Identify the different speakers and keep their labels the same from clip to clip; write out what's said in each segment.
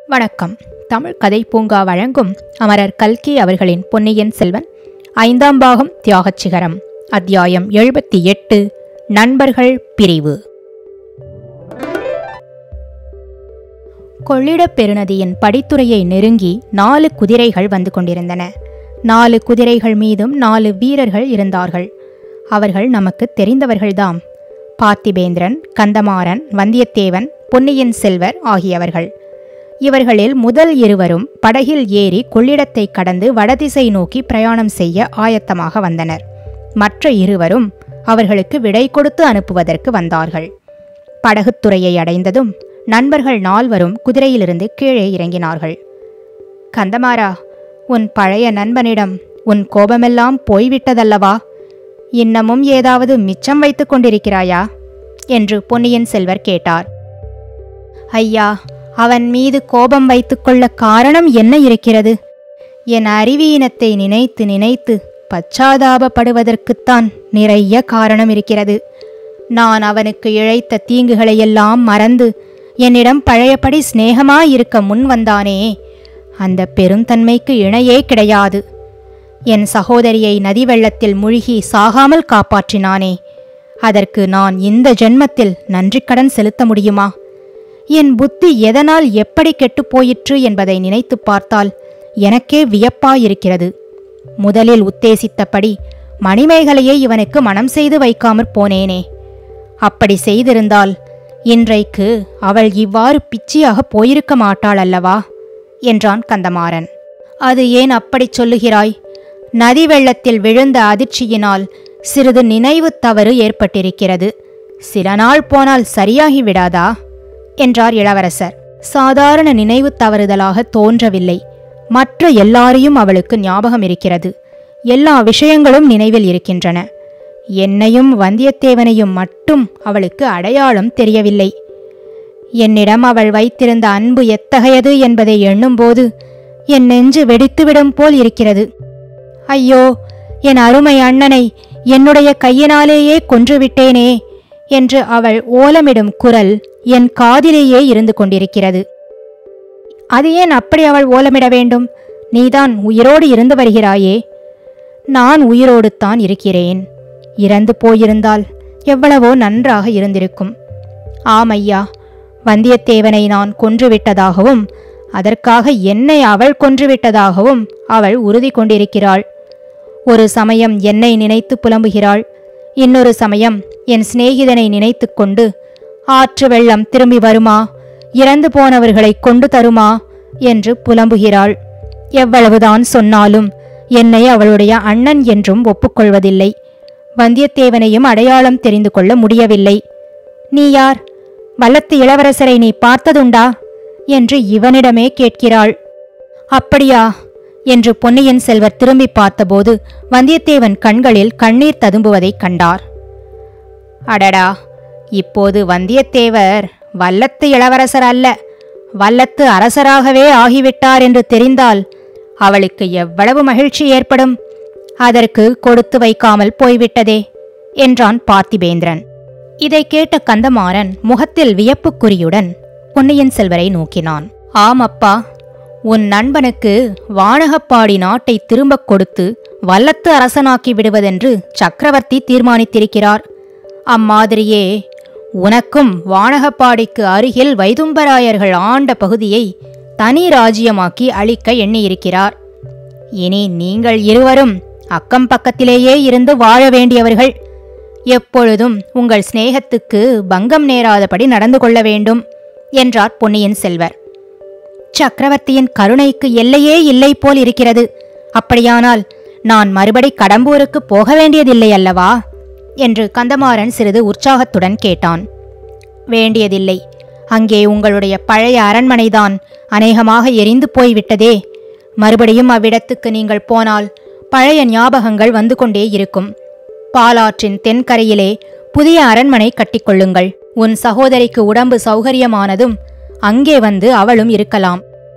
Speaker 1: வணக்கம் தமிழ் கதை பூங்கா வழங்கும் அமரர் கல்கி அவர்களின் பொன்னியின் செல்வன் ஐந்தாம் பாகம் தியாகச் சிகரம் அத்தியாயம் எழுபத்தி எட்டு நண்பர்கள் பிரிவு கொள்ளிடப் பெருநதியின் படித்துறையை நெருங்கி நாலு குதிரைகள் வந்து கொண்டிருந்தன நாலு குதிரைகள் மீதும் நாலு வீரர்கள் இருந்தார்கள் அவர்கள் நமக்கு தெரிந்தவர்கள்தாம் பார்த்திபேந்திரன் கந்தமாறன் வந்தியத்தேவன் பொன்னியின் செல்வர் ஆகியவர்கள் இவர்களில் முதல் இருவரும் படகில் ஏறி கொள்ளிடத்தை கடந்து வடதிசை நோக்கி பிரயாணம் செய்ய ஆயத்தமாக வந்தனர் மற்ற இருவரும் அவர்களுக்கு விடை கொடுத்து அனுப்புவதற்கு வந்தார்கள் படகுத்துறையை அடைந்ததும் நண்பர்கள் நால்வரும் குதிரையிலிருந்து கீழே இறங்கினார்கள் கந்தமாரா உன் பழைய நண்பனிடம் உன் கோபமெல்லாம் போய்விட்டதல்லவா இன்னமும் ஏதாவது மிச்சம் வைத்துக் கொண்டிருக்கிறாயா என்று பொன்னியின் செல்வர் கேட்டார் ஐயா அவன் மீது கோபம் வைத்துக்கொள்ள காரணம் என்ன இருக்கிறது என் அறிவீனத்தை நினைத்து நினைத்து பச்சாதாபப்படுவதற்குத்தான் நிறைய காரணம் இருக்கிறது நான் அவனுக்கு இழைத்த தீங்குகளையெல்லாம் மறந்து என்னிடம் பழையபடி சிநேகமாயிருக்க முன் வந்தானே அந்த பெருந்தன்மைக்கு இணையே கிடையாது என் சகோதரியை நதி வெள்ளத்தில் முழுகி சாகாமல் காப்பாற்றினானே அதற்கு நான் இந்த ஜென்மத்தில் நன்றிக்கடன் செலுத்த முடியுமா என் புத்தி எதனால் எப்படி கெட்டுப் போயிற்று என்பதை நினைத்து பார்த்தால் எனக்கே வியப்பாயிருக்கிறது முதலில் உத்தேசித்தபடி மணிமேகலையை இவனுக்கு மனம் செய்து வைக்காமற் போனேனே அப்படி செய்திருந்தால் இன்றைக்கு அவள் இவ்வாறு பிச்சியாக போயிருக்க மாட்டாள் அல்லவா என்றான் கந்தமாறன் அது ஏன் அப்படிச் சொல்லுகிறாய் நதி வெள்ளத்தில் விழுந்த அதிர்ச்சியினால் சிறிது நினைவு தவறு ஏற்பட்டிருக்கிறது சில நாள் போனால் சரியாகி விடாதா என்றார் இளவரசர் சாதாரண நினைவு தவறுதலாக தோன்றவில்லை மற்ற எல்லாரையும் அவளுக்கு ஞாபகம் இருக்கிறது எல்லா விஷயங்களும் நினைவில் இருக்கின்றன என்னையும் வந்தியத்தேவனையும் மட்டும் அவளுக்கு அடையாளம் தெரியவில்லை என்னிடம் அவள் வைத்திருந்த அன்பு எத்தகையது என்பதை எண்ணும்போது என் நெஞ்சு வெடித்துவிடும் போல் இருக்கிறது ஐயோ என் அருமை அண்ணனை என்னுடைய கையினாலேயே கொன்றுவிட்டேனே என்று அவள் ஓலமிடும் குரல் என் காதிலேயே இருந்து கொண்டிருக்கிறது அது ஏன் அப்படி அவள் ஓலமிட வேண்டும் நீதான் உயிரோடு இருந்து வருகிறாயே நான் உயிரோடு தான் இருக்கிறேன் இறந்து போயிருந்தால் எவ்வளவோ நன்றாக இருந்திருக்கும் ஆமையா வந்தியத்தேவனை நான் கொன்றுவிட்டதாகவும் அதற்காக என்னை அவள் கொன்றுவிட்டதாகவும் அவள் உறுதி கொண்டிருக்கிறாள் ஒரு சமயம் என்னை நினைத்து புலம்புகிறாள் இன்னொரு சமயம் என் சிநேகிதனை நினைத்து கொண்டு ஆற்று வெள்ளம் திரும்பி வருமா இறந்து போனவர்களை கொண்டு தருமா என்று புலம்புகிறாள் எவ்வளவுதான் சொன்னாலும் என்னை அவளுடைய அண்ணன் என்றும் ஒப்புக்கொள்வதில்லை வந்தியத்தேவனையும் அடையாளம் தெரிந்து கொள்ள முடியவில்லை நீ யார் வல்லத்து இளவரசரை நீ பார்த்ததுண்டா என்று இவனிடமே கேட்கிறாள் அப்படியா என்று பொன்னியின் செல்வர் திரும்பி பார்த்தபோது வந்தியத்தேவன் கண்களில் கண்ணீர் ததும்புவதைக் கண்டார் அடடா இப்போது வந்தியத்தேவர் வல்லத்து இளவரசர் அல்ல வல்லத்து அரசராகவே ஆகிவிட்டார் என்று தெரிந்தால் அவளுக்கு எவ்வளவு மகிழ்ச்சி ஏற்படும் அதற்கு கொடுத்து வைக்காமல் போய்விட்டதே என்றான் பார்த்திபேந்திரன் இதை கேட்ட கந்தமாறன் முகத்தில் வியப்புக்குறியுடன் பொன்னியின் செல்வரை நோக்கினான் ஆம் அப்பா உன் நண்பனுக்கு வானகப்பாடி நாட்டை திரும்பக் கொடுத்து வல்லத்து அரசனாக்கி விடுவதென்று சக்கரவர்த்தி தீர்மானித்திருக்கிறார் அம்மாதிரியே உனக்கும் வானகப்பாடிக்கு அருகில் வைதும்பராயர்கள் ஆண்ட பகுதியை தனி ராஜ்யமாக்கி அளிக்க எண்ணியிருக்கிறார் இனி நீங்கள் இருவரும் அக்கம் பக்கத்திலேயே இருந்து வாழ வேண்டியவர்கள் எப்பொழுதும் உங்கள் சிநேகத்துக்கு பங்கம் நேராதபடி நடந்து கொள்ள வேண்டும் என்றார் பொன்னியின் செல்வர் சக்கரவர்த்தியின் கருணைக்கு எல்லையே இல்லை போல் இருக்கிறது அப்படியானால் நான் மறுபடி கடம்பூருக்கு போக வேண்டியதில்லை அல்லவா என்று கந்தமாறன் சிறிது உற்சாகத்துடன் கேட்டான் வேண்டியதில்லை அங்கே உங்களுடைய பழைய அரண்மனைதான் அநேகமாக எரிந்து போய்விட்டதே மறுபடியும் அவ்விடத்துக்கு நீங்கள் போனால் பழைய ஞாபகங்கள் வந்து கொண்டே இருக்கும் பாலாற்றின் தென்கரையிலே புதிய அரண்மனை கட்டிக்கொள்ளுங்கள் உன் சகோதரிக்கு உடம்பு சௌகரியமானதும் அங்கே வந்து அவளும் இருக்கலாம்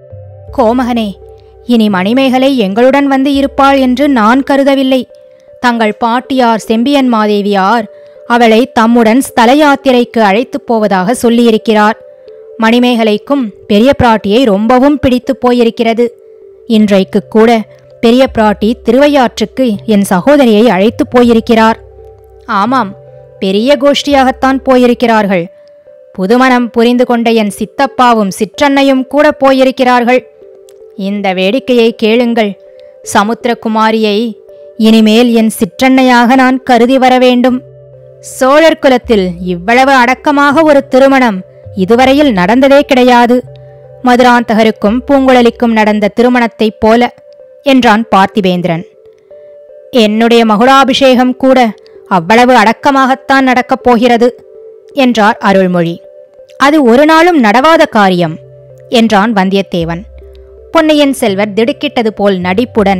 Speaker 1: கோமகனே இனி மணிமேகலை எங்களுடன் வந்து இருப்பாள் என்று நான் கருதவில்லை தங்கள் பாட்டியார் செம்பியன் மாதேவியார் அவளை தம்முடன் ஸ்தல யாத்திரைக்கு அழைத்துப் போவதாக சொல்லியிருக்கிறார் மணிமேகலைக்கும் பெரிய பிராட்டியை ரொம்பவும் பிடித்து போயிருக்கிறது இன்றைக்கு கூட பெரிய பிராட்டி திருவையாற்றுக்கு என் சகோதரியை அழைத்து போயிருக்கிறார் ஆமாம் பெரிய கோஷ்டியாகத்தான் போயிருக்கிறார்கள் புதுமணம் புரிந்து கொண்ட என் சித்தப்பாவும் சிற்றன்னையும் கூட போயிருக்கிறார்கள் இந்த வேடிக்கையை கேளுங்கள் சமுத்திரகுமாரியை இனிமேல் என் சிற்றன்னையாக நான் கருதி வர வேண்டும் சோழர் குலத்தில் இவ்வளவு அடக்கமாக ஒரு திருமணம் இதுவரையில் நடந்ததே கிடையாது மதுராந்தகருக்கும் பூங்குழலிக்கும் நடந்த திருமணத்தைப் போல என்றான் பார்த்திபேந்திரன் என்னுடைய மகுடாபிஷேகம் கூட அவ்வளவு அடக்கமாகத்தான் நடக்கப் போகிறது என்றார் அருள்மொழி அது ஒரு நாளும் நடவாத காரியம் என்றான் வந்தியத்தேவன் பொன்னியின் செல்வர் திடுக்கிட்டது போல் நடிப்புடன்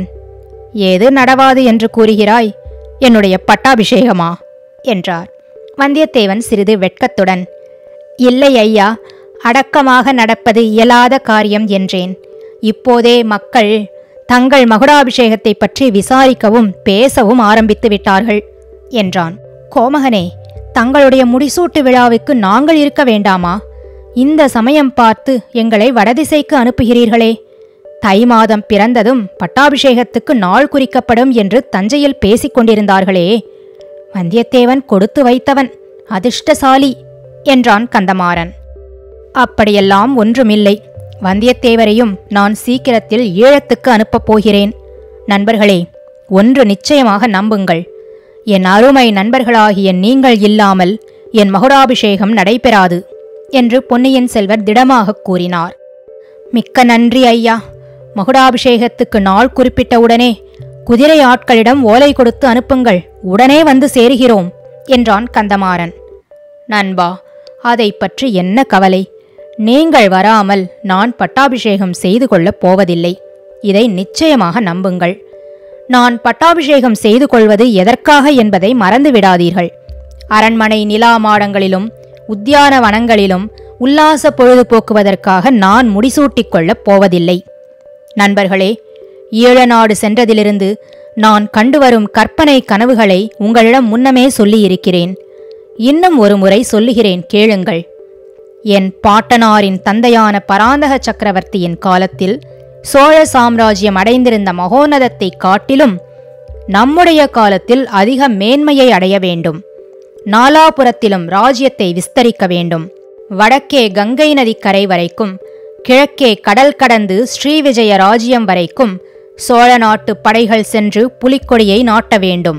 Speaker 1: ஏது நடவாது என்று கூறுகிறாய் என்னுடைய பட்டாபிஷேகமா என்றார் வந்தியத்தேவன் சிறிது வெட்கத்துடன் இல்லை ஐயா அடக்கமாக நடப்பது இயலாத காரியம் என்றேன் இப்போதே மக்கள் தங்கள் மகுடாபிஷேகத்தை பற்றி விசாரிக்கவும் பேசவும் ஆரம்பித்து விட்டார்கள் என்றான் கோமகனே தங்களுடைய முடிசூட்டு விழாவுக்கு நாங்கள் இருக்க வேண்டாமா இந்த சமயம் பார்த்து எங்களை வடதிசைக்கு அனுப்புகிறீர்களே தை மாதம் பிறந்ததும் பட்டாபிஷேகத்துக்கு நாள் குறிக்கப்படும் என்று தஞ்சையில் பேசிக் கொண்டிருந்தார்களே வந்தியத்தேவன் கொடுத்து வைத்தவன் அதிர்ஷ்டசாலி என்றான் கந்தமாறன் அப்படியெல்லாம் ஒன்றுமில்லை வந்தியத்தேவரையும் நான் சீக்கிரத்தில் ஈழத்துக்கு அனுப்பப் போகிறேன் நண்பர்களே ஒன்று நிச்சயமாக நம்புங்கள் என் அருமை நண்பர்களாகிய நீங்கள் இல்லாமல் என் மகுடாபிஷேகம் நடைபெறாது என்று பொன்னியின் செல்வர் திடமாகக் கூறினார் மிக்க நன்றி ஐயா மகுடாபிஷேகத்துக்கு நாள் குறிப்பிட்டவுடனே குதிரை ஆட்களிடம் ஓலை கொடுத்து அனுப்புங்கள் உடனே வந்து சேருகிறோம் என்றான் கந்தமாறன் நண்பா அதை பற்றி என்ன கவலை நீங்கள் வராமல் நான் பட்டாபிஷேகம் செய்து கொள்ளப் போவதில்லை இதை நிச்சயமாக நம்புங்கள் நான் பட்டாபிஷேகம் செய்து கொள்வது எதற்காக என்பதை மறந்து விடாதீர்கள் அரண்மனை நிலா மாடங்களிலும் உத்தியான வனங்களிலும் உல்லாச பொழுதுபோக்குவதற்காக நான் முடிசூட்டிக் கொள்ளப் போவதில்லை நண்பர்களே ஈழநாடு சென்றதிலிருந்து நான் கண்டுவரும் கற்பனை கனவுகளை உங்களிடம் முன்னமே சொல்லியிருக்கிறேன் இன்னும் ஒரு முறை சொல்லுகிறேன் கேளுங்கள் என் பாட்டனாரின் தந்தையான பராந்தக சக்கரவர்த்தியின் காலத்தில் சோழ சாம்ராஜ்யம் அடைந்திருந்த மகோன்னதத்தை காட்டிலும் நம்முடைய காலத்தில் அதிக மேன்மையை அடைய வேண்டும் நாலாபுரத்திலும் ராஜ்யத்தை விஸ்தரிக்க வேண்டும் வடக்கே கங்கை நதி கரை வரைக்கும் கிழக்கே கடல் கடந்து ஸ்ரீவிஜய ராஜ்யம் வரைக்கும் சோழ நாட்டு படைகள் சென்று புலிக்கொடியை நாட்ட வேண்டும்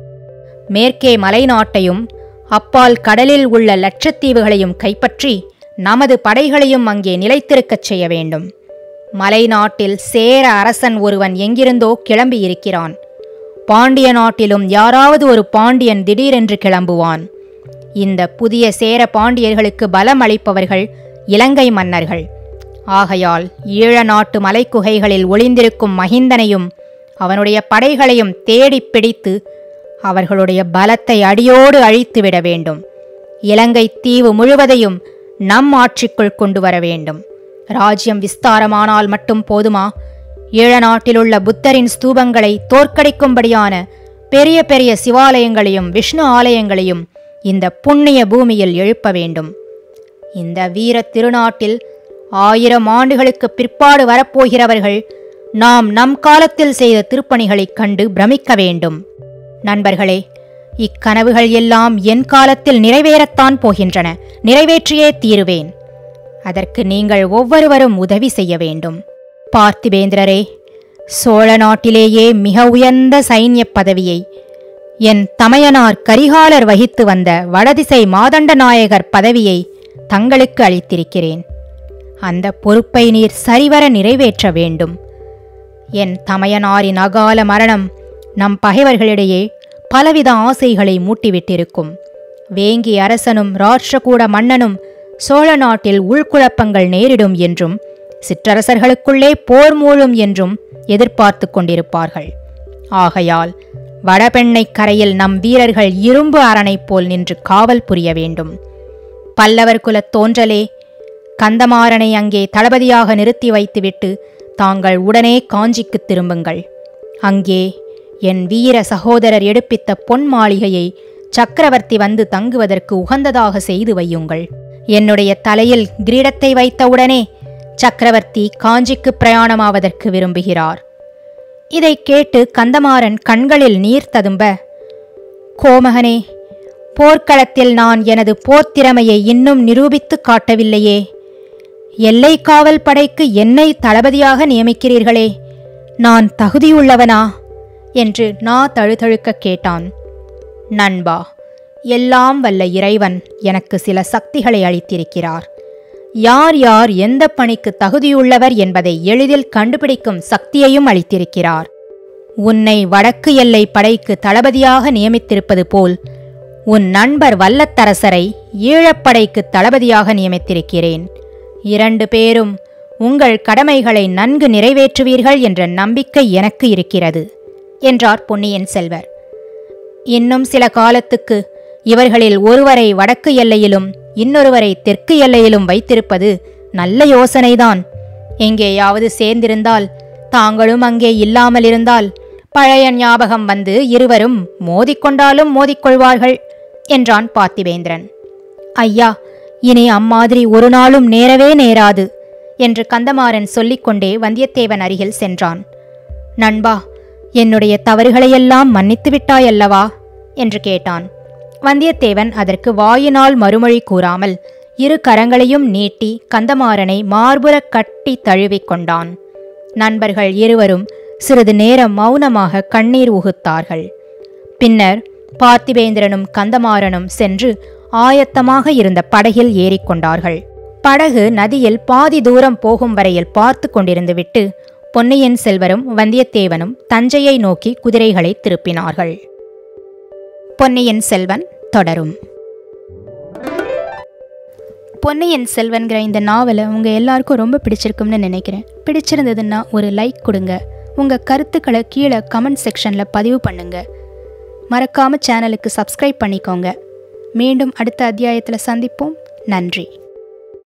Speaker 1: மேற்கே மலை நாட்டையும் அப்பால் கடலில் உள்ள லட்சத்தீவுகளையும் கைப்பற்றி நமது படைகளையும் அங்கே நிலைத்திருக்கச் செய்ய வேண்டும் மலை நாட்டில் சேர அரசன் ஒருவன் எங்கிருந்தோ கிளம்பியிருக்கிறான் பாண்டிய நாட்டிலும் யாராவது ஒரு பாண்டியன் திடீரென்று கிளம்புவான் இந்த புதிய சேர பாண்டியர்களுக்கு பலம் அளிப்பவர்கள் இலங்கை மன்னர்கள் ஆகையால் ஈழ நாட்டு மலைக்குகைகளில் ஒளிந்திருக்கும் மகிந்தனையும் அவனுடைய படைகளையும் தேடிப் பிடித்து அவர்களுடைய பலத்தை அடியோடு அழித்துவிட வேண்டும் இலங்கை தீவு முழுவதையும் நம் ஆட்சிக்குள் கொண்டு வர வேண்டும் ராஜ்யம் விஸ்தாரமானால் மட்டும் போதுமா ஈழ நாட்டிலுள்ள புத்தரின் ஸ்தூபங்களை தோற்கடிக்கும்படியான பெரிய பெரிய சிவாலயங்களையும் விஷ்ணு ஆலயங்களையும் இந்த புண்ணிய பூமியில் எழுப்ப வேண்டும் இந்த வீர திருநாட்டில் ஆயிரம் ஆண்டுகளுக்கு பிற்பாடு வரப்போகிறவர்கள் நாம் நம் காலத்தில் செய்த திருப்பணிகளைக் கண்டு பிரமிக்க வேண்டும் நண்பர்களே இக்கனவுகள் எல்லாம் என் காலத்தில் நிறைவேறத்தான் போகின்றன நிறைவேற்றியே தீருவேன் அதற்கு நீங்கள் ஒவ்வொருவரும் உதவி செய்ய வேண்டும் பார்த்திபேந்திரரே சோழ நாட்டிலேயே மிக உயர்ந்த சைன்ய பதவியை என் தமையனார் கரிகாலர் வகித்து வந்த வடதிசை மாதண்ட நாயகர் பதவியை தங்களுக்கு அளித்திருக்கிறேன் அந்த பொறுப்பை நீர் சரிவர நிறைவேற்ற வேண்டும் என் தமையனாரின் அகால மரணம் நம் பகைவர்களிடையே பலவித ஆசைகளை மூட்டிவிட்டிருக்கும் வேங்கி அரசனும் ராஷ்டிரகூட மன்னனும் சோழ நாட்டில் உள்குழப்பங்கள் நேரிடும் என்றும் சிற்றரசர்களுக்குள்ளே போர் மூழும் என்றும் எதிர்பார்த்து கொண்டிருப்பார்கள் ஆகையால் வடபெண்ணை கரையில் நம் வீரர்கள் இரும்பு அரணை போல் நின்று காவல் புரிய வேண்டும் பல்லவர் குலத் தோன்றலே கந்தமாறனை அங்கே தளபதியாக நிறுத்தி வைத்துவிட்டு தாங்கள் உடனே காஞ்சிக்குத் திரும்புங்கள் அங்கே என் வீர சகோதரர் எடுப்பித்த பொன் மாளிகையை சக்கரவர்த்தி வந்து தங்குவதற்கு உகந்ததாக செய்து வையுங்கள் என்னுடைய தலையில் கிரீடத்தை வைத்தவுடனே சக்கரவர்த்தி காஞ்சிக்கு பிரயாணமாவதற்கு விரும்புகிறார் இதை கேட்டு கந்தமாறன் கண்களில் நீர் ததும்ப கோமகனே போர்க்களத்தில் நான் எனது போர்த்திறமையை இன்னும் நிரூபித்துக் காட்டவில்லையே எல்லை காவல் படைக்கு என்னை தளபதியாக நியமிக்கிறீர்களே நான் தகுதியுள்ளவனா என்று நா தழுதழுக்க கேட்டான் நண்பா எல்லாம் வல்ல இறைவன் எனக்கு சில சக்திகளை அளித்திருக்கிறார் யார் யார் எந்த பணிக்கு தகுதியுள்ளவர் என்பதை எளிதில் கண்டுபிடிக்கும் சக்தியையும் அளித்திருக்கிறார் உன்னை வடக்கு எல்லை படைக்கு தளபதியாக நியமித்திருப்பது போல் உன் நண்பர் வல்லத்தரசரை ஈழப்படைக்கு தளபதியாக நியமித்திருக்கிறேன் இரண்டு பேரும் உங்கள் கடமைகளை நன்கு நிறைவேற்றுவீர்கள் என்ற நம்பிக்கை எனக்கு இருக்கிறது என்றார் பொன்னியின் செல்வர் இன்னும் சில காலத்துக்கு இவர்களில் ஒருவரை வடக்கு எல்லையிலும் இன்னொருவரை தெற்கு எல்லையிலும் வைத்திருப்பது நல்ல யோசனைதான் எங்கேயாவது சேர்ந்திருந்தால் தாங்களும் அங்கே இல்லாமல் இருந்தால் பழைய ஞாபகம் வந்து இருவரும் மோதிக்கொண்டாலும் மோதிக்கொள்வார்கள் என்றான் பார்த்திவேந்திரன் ஐயா இனி அம்மாதிரி ஒரு நாளும் நேரவே நேராது என்று கந்தமாறன் சொல்லிக்கொண்டே வந்தியத்தேவன் அருகில் சென்றான் நண்பா என்னுடைய தவறுகளையெல்லாம் மன்னித்து விட்டாயல்லவா என்று கேட்டான் வந்தியத்தேவன் அதற்கு வாயினால் மறுமொழி கூறாமல் இரு கரங்களையும் நீட்டி கந்தமாறனை மார்புறக் கட்டி தழுவிக் கொண்டான் நண்பர்கள் இருவரும் சிறிது நேரம் மௌனமாக கண்ணீர் உகுத்தார்கள் பின்னர் பார்த்திபேந்திரனும் கந்தமாறனும் சென்று ஆயத்தமாக இருந்த படகில் ஏறிக்கொண்டார்கள் படகு நதியில் பாதி தூரம் போகும் வரையில் பார்த்து கொண்டிருந்து விட்டு பொன்னியின் செல்வரும் வந்தியத்தேவனும் தஞ்சையை நோக்கி குதிரைகளை திருப்பினார்கள் பொன்னியின் செல்வன் தொடரும் பொன்னியின் செல்வன்கிற இந்த நாவலை உங்கள் எல்லாருக்கும் ரொம்ப பிடிச்சிருக்கும்னு நினைக்கிறேன் பிடிச்சிருந்ததுன்னா ஒரு லைக் கொடுங்க உங்கள் கருத்துக்களை கீழே கமெண்ட் செக்ஷனில் பதிவு பண்ணுங்க மறக்காம சேனலுக்கு சப்ஸ்கிரைப் பண்ணிக்கோங்க மீண்டும் அடுத்த அத்தியாயத்தில் சந்திப்போம் நன்றி